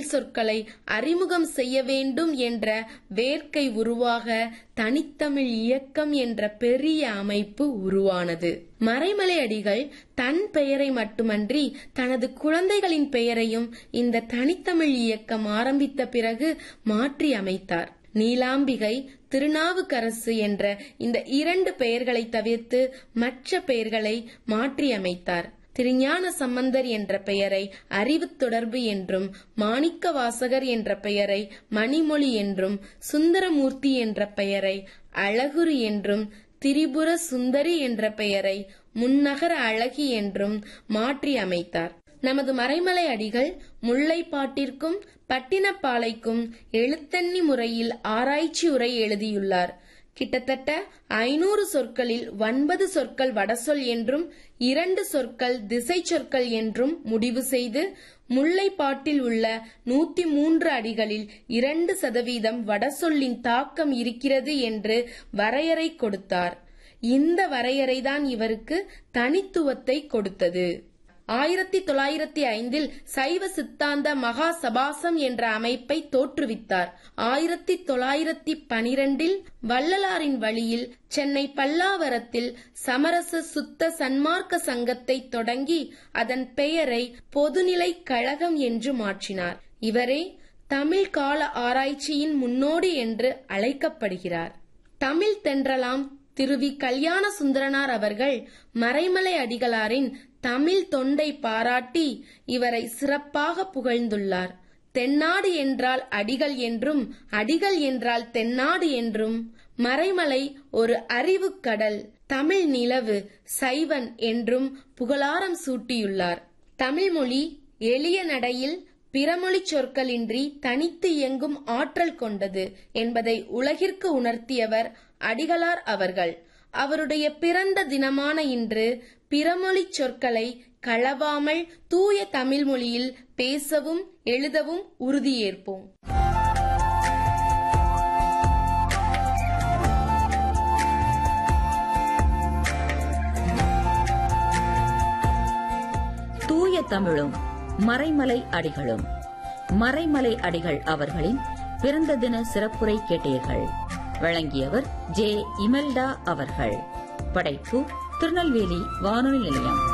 தமிழ் சொற்களை அறிமுகம் செய்ய வேண்டும் என்ற வேட்கை உருவாக தனித்தமிழ் இயக்கம் என்ற பெரிய அமைப்பு உருவானது மறைமலை அடிகள் தன் பெயரை மட்டுமன்றி தனது குழந்தைகளின் பெயரையும் இந்த தனித்தமிழ் இயக்கம் ஆரம்பித்த பிறகு மாற்றி அமைத்தார் நீலாம்பிகை திருநாவுக்கரசு என்ற இந்த இரண்டு பெயர்களை தவிர்த்து மற்ற பெயர்களை மாற்றி அமைத்தார் திருஞான சம்பந்தர் என்ற பெயரை அறிவு தொடர்பு என்றும் மாணிக்க வாசகர் என்ற பெயரை மணிமொழி என்றும் சுந்தரமூர்த்தி என்ற பெயரை அழகுரு என்றும் திரிபுர சுந்தரி என்ற பெயரை முன்னகர அழகி என்றும் மாற்றி அமைத்தார் நமது மறைமலை அடிகள் முல்லைப்பாட்டிற்கும் பட்டினப்பாலைக்கும் எழுத்தண்ணி முறையில் ஆராய்ச்சி உரை எழுதியுள்ளார் கிட்டத்தட்ட ஐநூறு சொற்களில் ஒன்பது சொற்கள் வடசொல் என்றும் இரண்டு சொற்கள் திசை சொற்கள் என்றும் முடிவு செய்து முல்லைப்பாட்டில் உள்ள நூத்தி மூன்று அடிகளில் இரண்டு சதவீதம் வடசொல்லின் தாக்கம் இருக்கிறது என்று வரையறை கொடுத்தார் இந்த வரையறைதான் இவருக்கு தனித்துவத்தை கொடுத்தது ஆயிரத்தி தொள்ளாயிரத்தி ஐந்தில் சைவ சித்தாந்த மகா சபாசம் என்ற அமைப்பை தோற்றுவித்தார் ஆயிரத்தி தொள்ளாயிரத்தி பனிரெண்டில் வள்ளலாரின் வழியில் சென்னை பல்லாவரத்தில் சமரச சுத்த சன்மார்க்க சங்கத்தை தொடங்கி அதன் பெயரை பொதுநிலை கழகம் என்று மாற்றினார் இவரே தமிழ் கால ஆராய்ச்சியின் முன்னோடி என்று அழைக்கப்படுகிறார் தமிழ் தென்றலாம் திருவி கல்யாண சுந்தரனார் அவர்கள் மறைமலை அடிகளாரின் தமிழ் தொண்டை பாராட்டி இவரை சிறப்பாக புகழ்ந்துள்ளார் தென்னாடு என்றால் அடிகள் என்றும் அடிகள் என்றால் தென்னாடு என்றும் மறைமலை ஒரு அறிவுக் கடல் தமிழ் நிலவு சைவன் என்றும் புகழாரம் சூட்டியுள்ளார் தமிழ்மொழி எளிய நடையில் பிறமொழி சொற்களின்றி தனித்து இயங்கும் ஆற்றல் கொண்டது என்பதை உலகிற்கு உணர்த்தியவர் அடிகளார் அவர்கள் அவருடைய பிறந்த தினமான இன்று பிறமொழி சொற்களை களவாமல் தூய தமிழ் மொழியில் பேசவும் எழுதவும் உறுதியேற்போம் தூய தமிழும் மறைமலை அடிகளும் மறைமலை அடிகள் அவர்களின் பிறந்த தின சிறப்புரை கேட்டீர்கள் வழங்கியவர் ஜே இமெல்டா அவர்கள் படைப்பு திருநெல்வேலி வானொலி நிலையம்